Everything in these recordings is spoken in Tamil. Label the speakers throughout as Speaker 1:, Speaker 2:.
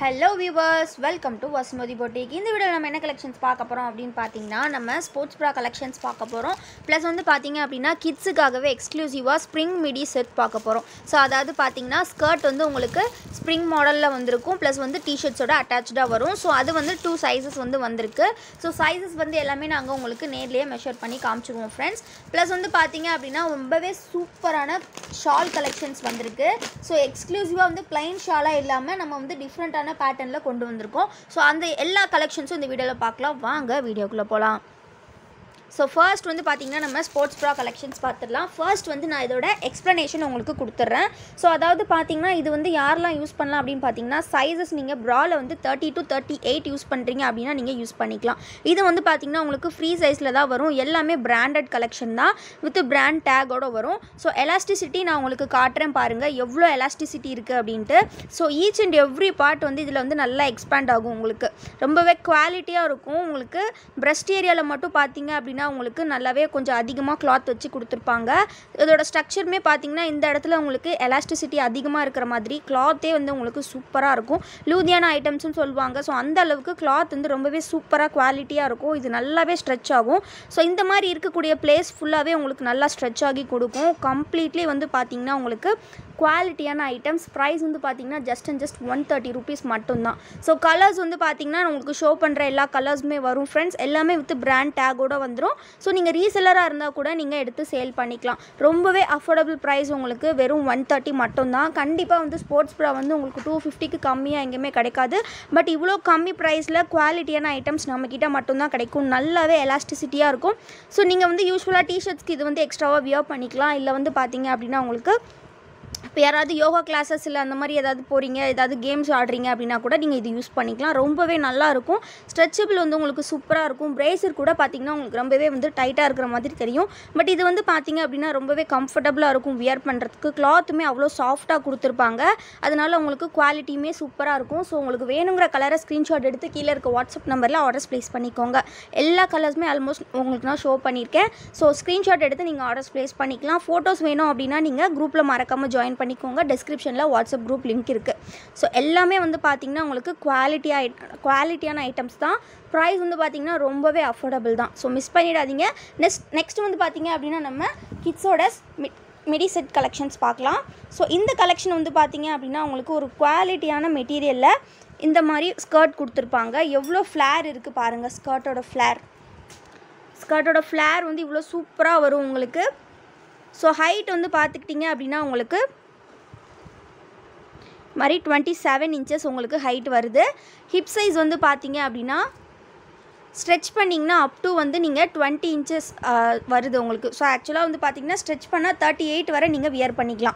Speaker 1: hello viewers welcome to Vasumathi boutique இந்த வீடியோவில் நம்ம என்ன கலெக்ஷன்ஸ் பார்க்க போகிறோம் அப்படின்னு பார்த்தீங்கன்னா நம்ம ஸ்போர்ட்ஸ் ப்ரா கலெக்ஷன்ஸ் பார்க்க போகிறோம் ப்ளஸ் வந்து பார்த்தீங்க அப்படின்னா கிட்ஸுக்காகவே எக்ஸ்க்ளூசிவாக ஸ்ப்ரிங் மிடி செட் பார்க்க போகிறோம் ஸோ அதாவது பார்த்தீங்கன்னா ஸ்கர்ட் வந்து உங்களுக்கு ஸ்ப்ரிங் மாடலில் வந்திருக்கும் ப்ளஸ் வந்து டிஷர்ட்ஸோட அட்டாச்சாக வரும் ஸோ அது வந்து டூ சைஸஸ் வந்து வந்திருக்கு ஸோ சைஸஸ் வந்து எல்லாமே நாங்கள் உங்களுக்கு நேர்லேயே மெஷர் பண்ணி காமிச்சிருவோம் ஃப்ரெண்ட்ஸ் ப்ளஸ் வந்து பார்த்தீங்க அப்படின்னா ரொம்பவே சூப்பரான ஷால் கலெக்ஷன்ஸ் வந்திருக்கு ஸோ எக்ஸ்க்ளூசிவாக வந்து plain ஷாலாக இல்லாமல் நம்ம வந்து டிஃப்ரெண்ட்டான பேட்டர்னில் கொண்டு வந்திருக்கோம் ஸோ அந்த எல்லா கலெக்ஷன்ஸும் இந்த வீடியோவில் பார்க்கலாம் வாங்க வீடியோக்குள்ளே போகலாம் ஸோ ஃபர்ஸ்ட் வந்து பார்த்தீங்கன்னா நம்ம ஸ்போர்ட்ஸ் ப்ரா கலெக்ஷன்ஸ் பார்த்துடலாம் ஃபர்ஸ்ட் வந்து நான் இதோட எக்ஸ்ப்ளனேஷன் உங்களுக்கு கொடுத்துட்றேன் ஸோ அதாவது பார்த்தீங்கன்னா இது வந்து யாரெல்லாம் யூஸ் பண்ணலாம் அப்படின்னு பார்த்தீங்கன்னா சைஸஸ் நீங்கள் ப்ராவில் வந்து thirty two thirty eight use பண்ணுறீங்க அப்படின்னா நீங்கள் யூஸ் பண்ணிக்கலாம் இது வந்து பார்த்தீங்கன்னா உங்களுக்கு ஃப்ரீ சைஸில் தான் வரும் எல்லாமே பிராண்டட் கலெக்ஷன் தான் வித் பிராண்ட் டேகோட வரும் ஸோ எலாஸ்டிசிட்டி நான் உங்களுக்கு காட்டுறேன் பாருங்கள் எவ்வளோ எலாஸ்டிசிட்டி இருக்குது அப்படின்ட்டு so each and every part வந்து இதில் வந்து நல்லா எக்ஸ்பேண்ட் ஆகும் உங்களுக்கு ரொம்பவே குவாலிட்டியாக இருக்கும் உங்களுக்கு பிரஸ்ட் ஏரியாவில் மட்டும் பார்த்தீங்க அப்படின்னா உங்களுக்கு நல்லாவே கொஞ்சம் அதிகமாக கிளாத் வச்சு கொடுத்துருப்பாங்க இதோட ஸ்ட்ரக்சருமே பார்த்தீங்கன்னா இந்த இடத்துல உங்களுக்கு எலாஸ்டிசிட்டி அதிகமாக இருக்கிற மாதிரி கிளாத்தே வந்து உங்களுக்கு சூப்பராக இருக்கும் லூதியான ஐட்டம்ஸ்னு சொல்லுவாங்க ஸோ அந்த அளவுக்கு கிளாத் வந்து ரொம்பவே சூப்பராக குவாலிட்டியாக இருக்கும் இது நல்லாவே ஸ்ட்ரெச் ஆகும் ஸோ இந்த மாதிரி இருக்கக்கூடிய பிளேஸ் ஃபுல்லாகவே உங்களுக்கு நல்லா ஸ்ட்ரெச் ஆகி கொடுக்கும் கம்ப்ளீட்லி வந்து பார்த்தீங்கன்னா உங்களுக்கு குவாலிட்டியான ஐட்டம்ஸ் ப்ரைஸ் வந்து பார்த்தீங்கன்னா just and just one thirty rupees மட்டும்தான் ஸோ கலர்ஸ் வந்து பார்த்தீங்கன்னா உங்களுக்கு ஷோ பண்ணுற எல்லா கலர்ஸுமே வரும் ஃப்ரெண்ட்ஸ் எல்லாமே வித் பிராண்ட் டேகோட வந்துடும் ஸோ நீங்கள் ரீசெல்லராக இருந்தால் கூட நீங்கள் எடுத்து சேல் பண்ணிக்கலாம் ரொம்பவே அஃபோர்டபுள் ப்ரைஸ் உங்களுக்கு வெறும் ஒன் தேர்ட்டி மட்டும்தான் கண்டிப்பாக வந்து ஸ்போர்ட்ஸ் ப்ரா வந்து உங்களுக்கு டூ ஃபிஃப்டிக்கு கம்மியாக எங்கேயுமே கிடைக்காது பட் இவ்வளோ கம்மி ப்ரைஸில் குவாலிட்டியான ஐட்டம்ஸ் நம்மக்கிட்ட மட்டும்தான் கிடைக்கும் நல்லாவே எலாஸ்டிசிட்டியாக இருக்கும் ஸோ நீங்கள் வந்து யூஸ்வலாக டிஷர்ட்ஸ்க்கு இது வந்து எக்ஸ்ட்ராவாக வியர் பண்ணிக்கலாம் இல்லை வந்து பார்த்தீங்க அப்படின்னா உங்களுக்கு இப்போ யாராவது யோகா கிளாஸஸ் இல்லை அந்த மாதிரி ஏதாவது போகிறீங்க ஏதாவது கேம்ஸ் ஆடுறீங்க அப்படின்னா கூட நீங்கள் இது யூஸ் பண்ணிக்கலாம் ரொம்பவே நல்லா இருக்கும் ஸ்ட்ரெச்சபிள் வந்து உங்களுக்கு சூப்பராக இருக்கும் பிரேசர் கூட பார்த்தீங்கன்னா உங்களுக்கு ரொம்பவே வந்து டைட்டாக இருக்கிற மாதிரி தெரியும் பட் இது வந்து பார்த்தீங்க அப்படின்னா ரொம்பவே கம்ஃபர்டபுளாக இருக்கும் வியர் பண்ணுறதுக்கு கிளாத்துமே அவ்வளோ சாஃப்டாக கொடுத்துருப்பாங்க அதனால உங்களுக்கு குவாலிட்டியுமே சூப்பராக இருக்கும் ஸோ உங்களுக்கு வேணுங்கிற கலரை ஸ்க்ரீன்ஷாட் எடுத்து கீழே இருக்க வாட்ஸ்அப் நம்பரில் ஆர்டர்ஸ் ப்ளேஸ் பண்ணிக்கோங்க எல்லா கலர்ஸுமே ஆல்மோஸ்ட் உங்களுக்கு நான் ஷோ பண்ணியிருக்கேன் ஸோ ஸ்க்ரீன்ஷாட் எடுத்து நீங்கள் ஆர்டர்ஸ் ப்ளேஸ் பண்ணிக்கலாம் ஃபோட்டோஸ் வேணும் அப்படின்னா நீங்கள் குரூப்பில் மறக்காமல் ஜாயின் பண்ணிக்கோங்க டிஸ்கிரிப்ஷனில் வாட்ஸ்அப் குரூப் லிங்க் இருக்குது ஸோ எல்லாமே வந்து பார்த்தீங்கன்னா உங்களுக்கு குவாலிட்டி ஐ குவாலிட்டியான ஐட்டம்ஸ் தான் ப்ரைஸ் வந்து பார்த்தீங்கன்னா ரொம்பவே அஃபோர்டபுள் தான் ஸோ மிஸ் பண்ணிடாதீங்க நெக்ஸ்ட் நெக்ஸ்ட் வந்து பார்த்தீங்க அப்படின்னா நம்ம கிட்ஸோட மிடி செட் கலெக்ஷன்ஸ் பார்க்கலாம் ஸோ இந்த கலெக்ஷன் வந்து பார்த்தீங்க அப்படின்னா உங்களுக்கு ஒரு குவாலிட்டியான மெட்டீரியலில் இந்த மாதிரி ஸ்கர்ட் கொடுத்துருப்பாங்க எவ்வளோ ஃப்ளேர் இருக்குது பாருங்கள் ஸ்கர்ட்டோட ஃப்ளேர் ஸ்கர்ட்டோட ஃப்ளேர் வந்து இவ்வளோ சூப்பராக வரும் உங்களுக்கு ஸோ ஹைட் வந்து பார்த்துக்கிட்டிங்க அப்படின்னா உங்களுக்கு மாதிரி டுவெண்ட்டி செவன் இன்ச்சஸ் உங்களுக்கு ஹைட் வருது ஹிப் சைஸ் வந்து பார்த்தீங்க அப்படின்னா ஸ்ட்ரெச் பண்ணிங்கன்னா அப் டு வந்து நீங்கள் டுவெண்ட்டி இன்ச்சஸ் வருது உங்களுக்கு ஸோ ஆக்சுவலாக வந்து பார்த்தீங்கன்னா ஸ்ட்ரெச் பண்ணால் தேர்ட்டி எயிட் வரை நீங்கள் வியர் பண்ணிக்கலாம்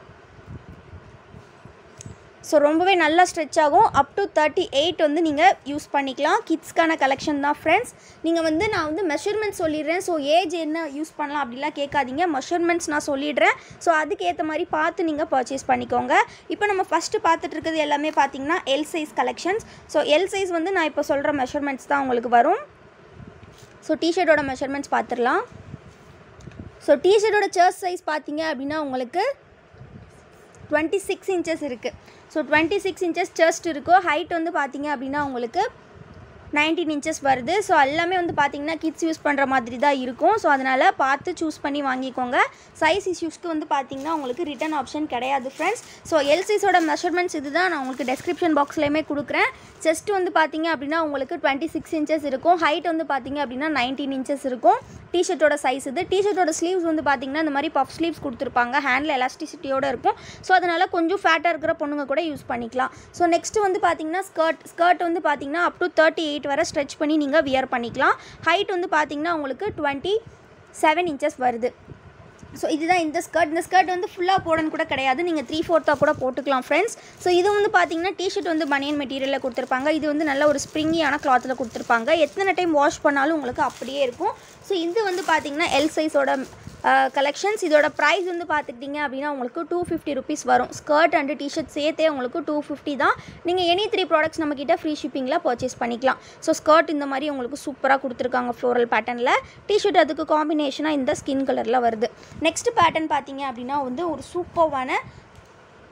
Speaker 1: ஸோ ரொம்பவே நல்லா ஸ்ட்ரெச் ஆகும் அப் டு தேர்ட்டி எயிட் வந்து நீங்கள் யூஸ் பண்ணிக்கலாம் கிட்ஸ்க்கான கலெக்ஷன் தான் ஃப்ரெண்ட்ஸ் நீங்கள் வந்து நான் வந்து மெஷர்மெண்ட் சொல்லிடுறேன் ஸோ ஏஜ் என்ன யூஸ் பண்ணலாம் அப்படிலாம் கேட்காதீங்க மெஷர்மெண்ட்ஸ் நான் சொல்லிடுறேன் ஸோ அதுக்கேற்ற மாதிரி பார்த்து நீங்கள் பர்ச்சேஸ் பண்ணிக்கோங்க இப்போ நம்ம ஃபஸ்ட்டு பார்த்துட்டு இருக்கிறது எல்லாமே பார்த்தீங்கன்னா L size collections so L size வந்து நான் இப்போ சொல்கிற மெஷர்மெண்ட்ஸ் தான் உங்களுக்கு வரும் ஸோ டிஷர்ட்டோட மெஷர்மெண்ட்ஸ் பார்த்துடலாம் ஸோ டிஷர்ட்டோட சேர்ஸ் சைஸ் பார்த்தீங்க அப்படின்னா உங்களுக்கு டுவெண்ட்டி சிக்ஸ் இன்ச்சஸ் இருக்குது so twenty six inches chest இருக்கும் ஹைட் வந்து பார்த்தீங்க அப்படின்னா உங்களுக்கு நைன்டீன் இன்ச்சஸ் வருது ஸோ எல்லாமே வந்து பார்த்தீங்கன்னா கிட்ஸ் யூஸ் பண்ணுற மாதிரி தான் இருக்கும் ஸோ அதனால் பார்த்து சூஸ் பண்ணி வாங்கிக்கோங்க சைஸ் இஷ்யூஸ்க்கு வந்து பார்த்தீங்கன்னா உங்களுக்கு ரிட்டன் ஆப்ஷன் கிடையாது ஃப்ரெண்ட்ஸ் ஸோ எல் சைஸோட மெஷர்மெண்ட்ஸ் இது தான் நான் உங்களுக்கு டெஸ்கிரிப்ஷன் பாக்ஸ்லேயுமே கொடுக்குறேன் செஸ்ட் வந்து பார்த்தீங்க அப்படின்னா உங்களுக்கு டுவெண்ட்டி சிக்ஸ் இன்ச்சஸ் இருக்கும் ஹைட் வந்து பார்த்தீங்க அப்படின்னா நைன்டீன் இன்ச்சஸ் இருக்கும் டிஷர்ட்டோட சைஸ் இது டிஷர்ட்டோட ஸ்லீவ்ஸ் வந்து பார்த்தீங்கன்னா இந்த மாதிரி பஃப் ஸ்லீவ்ஸ் கொடுத்துருப்பாங்க ஹேண்டில் எலாஸ்டிசிட்டியோட இருக்கும் ஸோ அதனால் கொஞ்சம் ஃபேட்டாக இருக்கிற பொண்ணுங்க கூட யூஸ் பண்ணிக்கலாம் ஸோ நெக்ஸ்ட் வந்து பார்த்தீங்கன்னா ஸ்கர்ட் ஸ்கர்ட் வந்து பார்த்தீங்கன்னா அப் டு தேர்ட்டி எயிட் வரை ஸ்ட்ரெச் பண்ணி நீங்கள் வியர் பண்ணிக்கலாம் ஹைட் வந்து பார்த்தீங்கன்னா உங்களுக்கு டுவெண்ட்டி செவன் இன்ச்சஸ் வருது ஸோ இதுதான் இந்த ஸ்கர்ட் இந்த ஸ்கர்ட் வந்து ஃபுல்லாக போடன்னு கூட கிடையாது நீங்கள் த்ரீ ஃபோர்த்தாக கூட போட்டுக்கலாம் ஃப்ரெண்ட்ஸ் ஸோ இது வந்து பார்த்தீங்கன்னா டிஷர்ட் வந்து பனியன் மெட்டீரியலில் கொடுத்துருப்பாங்க இது வந்து நல்ல ஒரு ஸ்ப்ரிங்கியான கிளாத்தில் கொடுத்துருப்பாங்க எத்தனை டைம் வாஷ் பண்ணாலும் உங்களுக்கு அப்படியே இருக்கும் ஸோ இது வந்து பார்த்தீங்கன்னா எல் சைஸோட கலெக்ஷன்ஸ் இதோட ப்ரைஸ் வந்து பார்த்துக்கிட்டிங்க அப்படின்னா உங்களுக்கு டூ ஃபிஃப்டி ருபீஸ் வரும் ஸ்கர்ட் அண்டு டிஷர்ட் சேர்த்தே உங்களுக்கு டூ ஃபிஃப்டி தான் நீங்கள் எனி த்ரீ ப்ராடக்ட்ஸ் நம்மக்கிட்ட ஃப்ரீ ஷிப்பிங்கில் பர்ச்சேஸ் பண்ணிக்கலாம் ஸோ ஸ்கர்ட் இந்த மாதிரி உங்களுக்கு சூப்பராக கொடுத்துருக்காங்க ஃப்ளோரல் பேட்டர்னில் டிஷர்ட் அதுக்கு காம்பினேஷனாக இந்த ஸ்கின் கலரில் வருது நெக்ஸ்ட் பேட்டர்ன் பார்த்தீங்க அப்படின்னா வந்து ஒரு சூப்பர்வான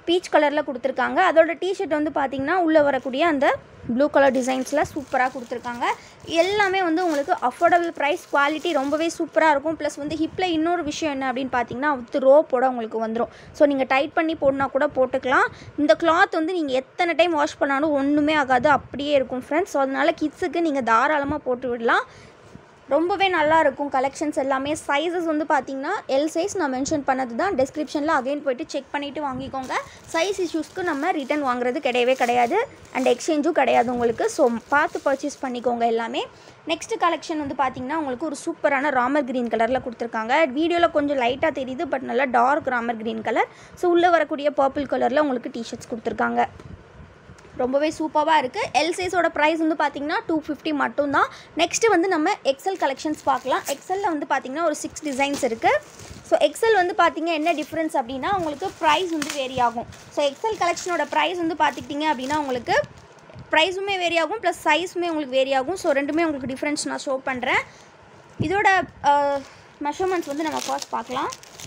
Speaker 1: பீச் கலரில் கொடுத்துருக்காங்க அதோட டிஷர்ட் வந்து பார்த்திங்கன்னா உள்ளே வரக்கூடிய அந்த ப்ளூ கலர் டிசைன்ஸில் சூப்பராக கொடுத்துருக்காங்க எல்லாமே வந்து உங்களுக்கு அஃபோர்டபுள் ப்ரைஸ் குவாலிட்டி ரொம்பவே சூப்பராக இருக்கும் ப்ளஸ் வந்து ஹிப்பில் இன்னொரு விஷயம் என்ன அப்படின்னு பார்த்தீங்கன்னா வித் ரோப்போட உங்களுக்கு வந்துடும் ஸோ நீங்கள் டைட் பண்ணி போடனா கூட போட்டுக்கலாம் இந்த கிளாத் வந்து நீங்கள் எத்தனை டைம் வாஷ் பண்ணாலும் ஒன்றுமே ஆகாது அப்படியே இருக்கும் ஃப்ரெண்ட்ஸ் ஸோ அதனால் கிட்ஸுக்கு நீங்கள் தாராளமாக போட்டு விடலாம் ரொம்பவே நல்லா இருக்கும் கலெக்ஷன்ஸ் எல்லாமே சைஸஸ் வந்து பார்த்தீங்கன்னா எல் சைஸ் நான் மென்ஷன் பண்ணது தான் டிஸ்கிரிப்ஷனில் அகைன் போயிட்டு செக் பண்ணிவிட்டு வாங்கிக்கோங்க சைஸ் இஷ்யூஸ்க்கு நம்ம ரிட்டன் வாங்குறது கிடையவே கிடையாது அண்ட் எக்ஸ்சேஞ்சும் கிடையாது உங்களுக்கு ஸோ பார்த்து பர்ச்சேஸ் பண்ணிக்கோங்க எல்லாமே நெக்ஸ்ட் கலெக்ஷன் வந்து பார்த்தீங்கன்னா உங்களுக்கு ஒரு சூப்பரான ராமர் க்ரீன் கலரில் கொடுத்துருக்காங்க வீடியோவில் கொஞ்சம் லைட்டாக தெரியுது பட் நல்லா டார்க் ராமர் க்ரீன் கலர் ஸோ உள்ளே வரக்கூடிய பர்பிள் கலரில் உங்களுக்கு டிஷர்ட்ஸ் கொடுத்துருக்காங்க ரொம்பவே சூப்பராக இருக்குது எல் சைஸோட ப்ரைஸ் வந்து பார்த்திங்கன்னா டூ ஃபிஃப்டி மட்டும்தான் நெக்ஸ்ட்டு வந்து நம்ம எக்ஸல் கலெக்ஷன்ஸ் பார்க்கலாம் எக்ஸலில் வந்து பார்த்திங்கன்னா ஒரு சிக்ஸ் டிசைன்ஸ் இருக்குது ஸோ எக்ஸல் வந்து பார்த்திங்க என்ன டிஃப்ரென்ஸ் அப்படின்னா உங்களுக்கு ப்ரைஸ் வந்து வேரி ஆகும் ஸோ எக்ஸல் கலெக்ஷனோட ப்ரைஸ் வந்து பார்த்துக்கிட்டிங்க அப்படின்னா உங்களுக்கு ப்ரைஸுமே வேரி ஆகும் ப்ளஸ் சைஸுமே உங்களுக்கு வேரி ஆகும் ஸோ ரெண்டுமே உங்களுக்கு டிஃப்ரென்ஸ் நான் ஷோ பண்ணுறேன் இதோட மெஷர்மெண்ட்ஸ் வந்து நம்ம ஃபர்ஸ்ட் பார்க்கலாம்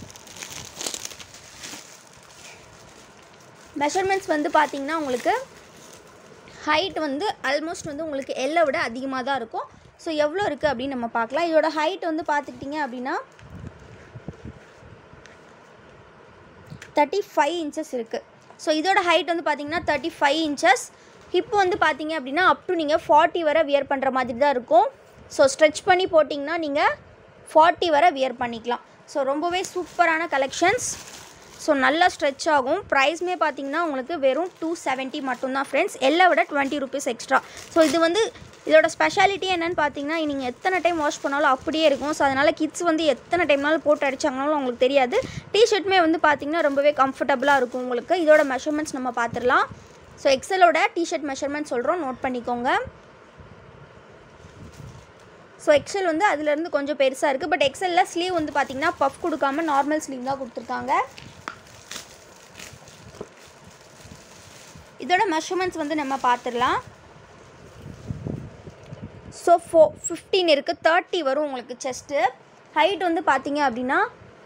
Speaker 1: மெஷர்மெண்ட்ஸ் வந்து பார்த்திங்கன்னா உங்களுக்கு ஹைட் வந்து ஆல்மோஸ்ட் வந்து உங்களுக்கு எல்லை விட அதிகமாக தான் இருக்கும் ஸோ எவ்வளோ இருக்குது அப்படின்னு நம்ம பார்க்கலாம் இதோட ஹைட் வந்து பார்த்துக்கிட்டிங்க அப்படின்னா தேர்ட்டி ஃபைவ் இன்ச்சஸ் இருக்குது ஸோ இதோட ஹைட் வந்து பார்த்தீங்கன்னா தேர்ட்டி ஃபைவ் இன்ச்சஸ் ஹிப் வந்து பார்த்தீங்க அப்படின்னா அப் டு நீங்கள் ஃபார்ட்டி வரை வியர் பண்ணுற மாதிரி தான் இருக்கும் ஸோ ஸ்ட்ரெச் பண்ணி போட்டிங்கன்னா நீங்கள் ஃபார்ட்டி வரை வியர் பண்ணிக்கலாம் ஸோ ரொம்பவே சூப்பரான கலெக்ஷன்ஸ் ஸோ நல்லா ஸ்ட்ரெச் ஆகும் ப்ரைஸ்மே பார்த்தீங்கன்னா உங்களுக்கு வெறும் டூ செவன்ட்டி மட்டும்தான் ஃப்ரெண்ட்ஸ் எல்லாம் விட டுவெண்ட்டி ருபீஸ் எக்ஸ்ட்ரா ஸோ இது வந்து இதோட ஸ்பெஷாலிட்டி என்னென்னு பார்த்தீங்கன்னா நீங்கள் எத்தனை டைம் வாஷ் பண்ணாலும் அப்படியே இருக்கும் ஸோ அதனால் கிட்ஸ் வந்து எத்தனை டைம்னாலும் போட்டு அடிச்சாங்கனாலும் உங்களுக்கு தெரியாது டிஷர்ட்டுமே வந்து பார்த்தீங்கன்னா ரொம்பவே கம்ஃபர்டபுளாக இருக்கும் உங்களுக்கு இதோட மெஷர்மெண்ட்ஸ் நம்ம பார்த்துடலாம் ஸோ எக்ஸலோட டிஷர்ட் மெஷர்மெண்ட் சொல்கிறோம் நோட் பண்ணிக்கோங்க ஸோ எக்ஸல் வந்து அதுலேருந்து கொஞ்சம் பெருசாக இருக்குது பட் எக்ஸலில் ஸ்லீவ் வந்து பார்த்தீங்கன்னா பஃப் கொடுக்காம நார்மல் ஸ்லீவ் தான் கொடுத்துருக்காங்க இதோட மெஷர்மெண்ட்ஸ் வந்து நம்ம பார்த்துடலாம் ஸோ ஃபோ ஃபிஃப்டீன் இருக்குது தேர்ட்டி வரும் உங்களுக்கு செஸ்ட்டு ஹைட் வந்து பார்த்தீங்க அப்படின்னா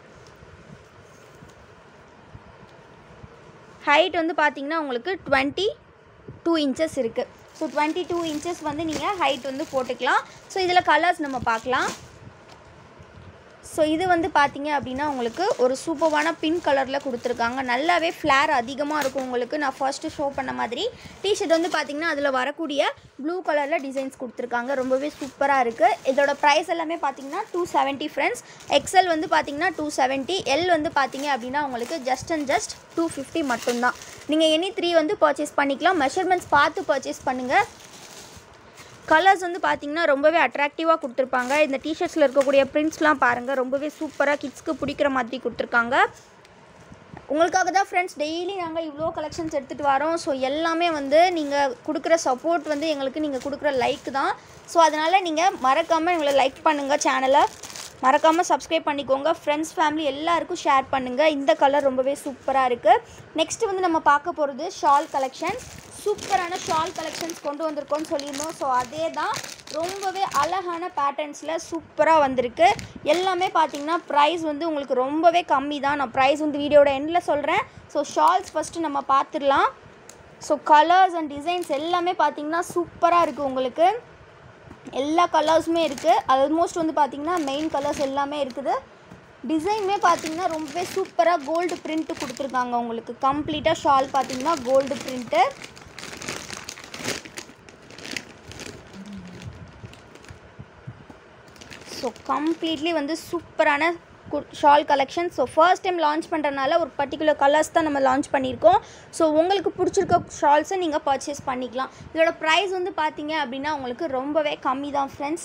Speaker 1: ஹைட் வந்து பார்த்தீங்கன்னா உங்களுக்கு டுவெண்ட்டி டூ இன்ச்சஸ் இருக்குது ஸோ டுவெண்ட்டி டூ இன்ச்சஸ் வந்து நீங்கள் ஹைட் வந்து போட்டுக்கலாம் ஸோ இதில் கலர்ஸ் நம்ம பார்க்கலாம் ஸோ இது வந்து பார்த்தீங்க அப்படின்னா உங்களுக்கு ஒரு சூப்பரான பிங்க் கலரில் கொடுத்துருக்காங்க நல்லாவே ஃப்ளேர் அதிகமாக இருக்கும் உங்களுக்கு நான் ஃபர்ஸ்ட்டு ஷோ பண்ண மாதிரி டிஷர்ட் வந்து பார்த்தீங்கன்னா அதில் வரக்கூடிய ப்ளூ கலரில் டிசைன்ஸ் கொடுத்துருக்காங்க ரொம்பவே சூப்பராக இருக்குது இதோட ப்ரைஸ் எல்லாமே பார்த்தீங்கன்னா டூ செவன்ட்டி ஃப்ரெண்ட்ஸ் எக்ஸல் வந்து பார்த்தீங்கன்னா டூ செவன்ட்டி எல் வந்து பார்த்தீங்க அப்படின்னா உங்களுக்கு just and just two fifty மட்டும்தான் நீங்கள் எனி த்ரீ வந்து பர்ச்சேஸ் பண்ணிக்கலாம் மெஷர்மெண்ட்ஸ் பார்த்து பர்ச்சேஸ் பண்ணுங்கள் கலர்ஸ் வந்து பார்த்தீங்கன்னா ரொம்பவே அட்ராக்டிவாக கொடுத்துருப்பாங்க இந்த டிஷர்ட்ஸில் இருக்கக்கூடிய பிரிண்ட்ஸ்லாம் பாருங்கள் ரொம்பவே சூப்பராக கிட்ஸ்க்கு பிடிக்கிற மாதிரி கொடுத்துருக்காங்க உங்களுக்காக தான் ஃப்ரெண்ட்ஸ் டெய்லி நாங்கள் இவ்வளோ கலெக்ஷன்ஸ் எடுத்துகிட்டு வரோம் ஸோ எல்லாமே வந்து நீங்கள் கொடுக்குற சப்போர்ட் வந்து எங்களுக்கு நீங்கள் கொடுக்குற லைக் தான் ஸோ அதனால் நீங்கள் மறக்காமல் எங்களை லைக் பண்ணுங்கள் சேனலை மறக்காமல் சப்ஸ்கிரைப் பண்ணிக்கோங்க ஃப்ரெண்ட்ஸ் ஃபேமிலி எல்லாருக்கும் ஷேர் பண்ணுங்கள் இந்த கலர் ரொம்பவே சூப்பராக இருக்குது நெக்ஸ்ட் வந்து நம்ம பார்க்க போகிறது ஷால் கலெக்ஷன் சூப்பரான ஷால் கலெக்ஷன்ஸ் கொண்டு வந்திருக்கோம்னு சொல்லியிருந்தோம் ஸோ அதே தான் ரொம்பவே அழகான பேட்டர்ன்ஸில் சூப்பராக வந்திருக்கு எல்லாமே பார்த்தீங்கன்னா ப்ரைஸ் வந்து உங்களுக்கு ரொம்பவே கம்மி தான் நான் ப்ரைஸ் வந்து வீடியோட எண்டில் சொல்கிறேன் ஸோ ஷால்ஸ் ஃபஸ்ட்டு நம்ம பார்த்துடலாம் ஸோ கலர்ஸ் அண்ட் டிசைன்ஸ் எல்லாமே பார்த்தீங்கன்னா சூப்பராக இருக்குது உங்களுக்கு எல்லா கலர்ஸுமே இருக்குது ஆல்மோஸ்ட் வந்து பார்த்தீங்கன்னா மெயின் கலர்ஸ் எல்லாமே இருக்குது டிசைனுமே பார்த்தீங்கன்னா ரொம்பவே சூப்பராக கோல்டு பிரிண்ட்டு கொடுத்துருக்காங்க உங்களுக்கு கம்ப்ளீட்டாக ஷால் பார்த்தீங்கன்னா கோல்டு பிரிண்ட்டு ஸோ கம்ப்ளீட்லி வந்து சூப்பரான shawl collection so first time launch பண்ணுறனால ஒரு பர்டிகுலர் கலர்ஸ் தான் நம்ம லான்ச் பண்ணியிருக்கோம் ஸோ உங்களுக்கு பிடிச்சிருக்க ஷால்ஸை நீங்கள் பர்ச்சேஸ் பண்ணிக்கலாம் இதோட ப்ரைஸ் வந்து பார்த்தீங்க அப்படின்னா உங்களுக்கு ரொம்பவே கம்மி தான் ஃப்ரெண்ட்ஸ்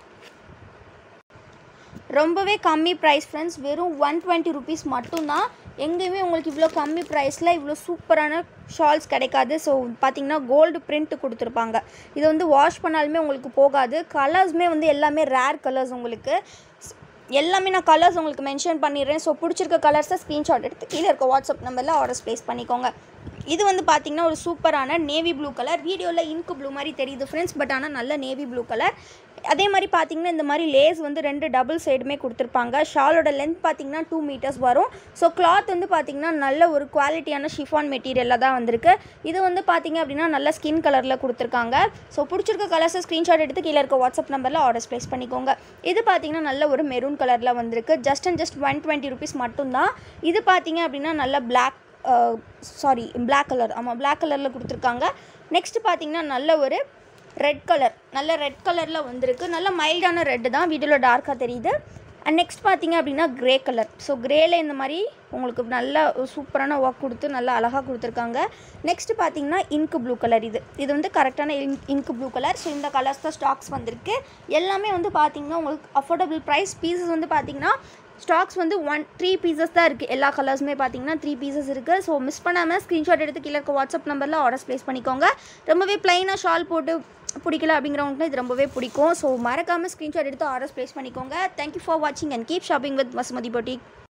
Speaker 1: ரொம்பவே கம்மி ப்ரைஸ் ஃப்ரெண்ட்ஸ் வெறும் ஒன் டுவெண்ட்டி ருபீஸ் மட்டும்தான் எங்கேயுமே உங்களுக்கு இவ்வளோ கம்மி ப்ரைஸில் இவ்வளோ சூப்பரான ஷால்ஸ் கிடைக்காது ஸோ பார்த்தீங்கன்னா கோல்டு பிரிண்ட் கொடுத்துருப்பாங்க இது வந்து வாஷ் பண்ணாலுமே உங்களுக்கு போகாது கலர்ஸுமே வந்து எல்லாமே ரேர் கலர்ஸ் உங்களுக்கு எல்லாமே நான் கலர்ஸ் உங்களுக்கு மென்ஷன் பண்ணிடுறேன் ஸோ பிடிச்சிருக்க கலர்ஸை ஸ்க்ரீன்ஷாட் எடுத்து கீழே இருக்க வாட்ஸ்அப் நம்பரில் ஆர்டர்ஸ் ப்ளேஸ் பண்ணிக்கோங்க இது வந்து பார்த்தீங்கன்னா ஒரு சூப்பரான நேவி ப்ளூ கலர் வீடியோவில் இங்கு ப்ளூ மாதிரி தெரியுது ஃப்ரெண்ட்ஸ் பட் ஆனால் நல்ல நேவி ப்ளூ கலர் அதே மாதிரி பார்த்தீங்கன்னா இந்த மாதிரி லேஸ் வந்து ரெண்டு டபுள் சைடுமே கொடுத்துருப்பாங்க ஷாலோட லென்த் பார்த்தீங்கன்னா டூ மீட்டர்ஸ் வரும் ஸோ கிளாத் வந்து பார்த்தீங்கன்னா நல்ல ஒரு குவாலிட்டியான ஷிஃபான் மெட்டீரியலில் தான் வந்திருக்கு இது வந்து பார்த்தீங்க அப்படின்னா நல்ல ஸ்கின் கலரில் கொடுத்துருக்காங்க ஸோ பிடிச்சிருக்க கலர்ஸை ஸ்க்ரீன்ஷாட் எடுத்து கீழே இருக்க வாட்ஸ்அப் நம்பரில் ஆர்டர்ஸ் ப்ளேஸ் பண்ணிக்கோங்க இது பார்த்தீங்கன்னா நல்ல ஒரு மெரூன் கலரில் வந்திருக்கு just and just one twenty rupees மட்டும்தான் இது பார்த்தீங்க அப்படின்னா நல்ல பிளாக் சாரி Black கலர் ஆமாம் Black கலரில் கொடுத்துருக்காங்க நெக்ஸ்ட் பார்த்தீங்கன்னா நல்ல ஒரு ரெட் கலர் நல்ல ரெட் கலரில் வந்திருக்கு நல்ல மைல்டான ரெட்டு தான் வீடியோவில் டார்க்காக தெரியுது அண்ட் நெக்ஸ்ட் பார்த்தீங்க அப்படின்னா கிரே கலர் ஸோ கிரேல இந்த மாதிரி உங்களுக்கு நல்ல ஒரு சூப்பரான ஒர்க் கொடுத்து நல்லா அழகாக கொடுத்துருக்காங்க நெக்ஸ்ட் பார்த்தீங்கன்னா இங்க் ப்ளூ கலர் இது இது வந்து கரெக்டான ink ink blue colour so இந்த கலர்ஸ் தான் ஸ்டாக்ஸ் வந்திருக்கு எல்லாமே வந்து பார்த்தீங்கன்னா உங்களுக்கு அஃபோர்டபுள் ப்ரைஸ் பீசஸ் வந்து பார்த்தீங்கன்னா ஸ்டாக்ஸ் வந்து ஒன் த்ரீ பீசஸ் தான் இருக்குது எல்லா கலர்ஸுமே பார்த்தீங்கன்னா த்ரீ பீசஸ் இருக்குது ஸோ மிஸ் பண்ணாமல் ஸ்க்ரீன்ஷாட் எடுத்து கீழே இருக்க வாட்ஸ்அப் நம்பரில் ஆர்டர்ஸ் ப்ளேஸ் பண்ணிக்கோங்க ரொம்பவே ப்ளைனாக ஷால் போட்டு பிடிக்கல அப்படிங்கிறவங்களுக்கு இது ரொம்பவே பிடிக்கும் ஸோ மறக்காமல் ஸ்க்ரீன்ஷாட் எடுத்து ஆர்டர்ஸ் ப்ளேஸ் பண்ணிக்கோங்க தேங்க்யூ ஃபார் வாட்சிங் and keep shopping with Vasumathi boutique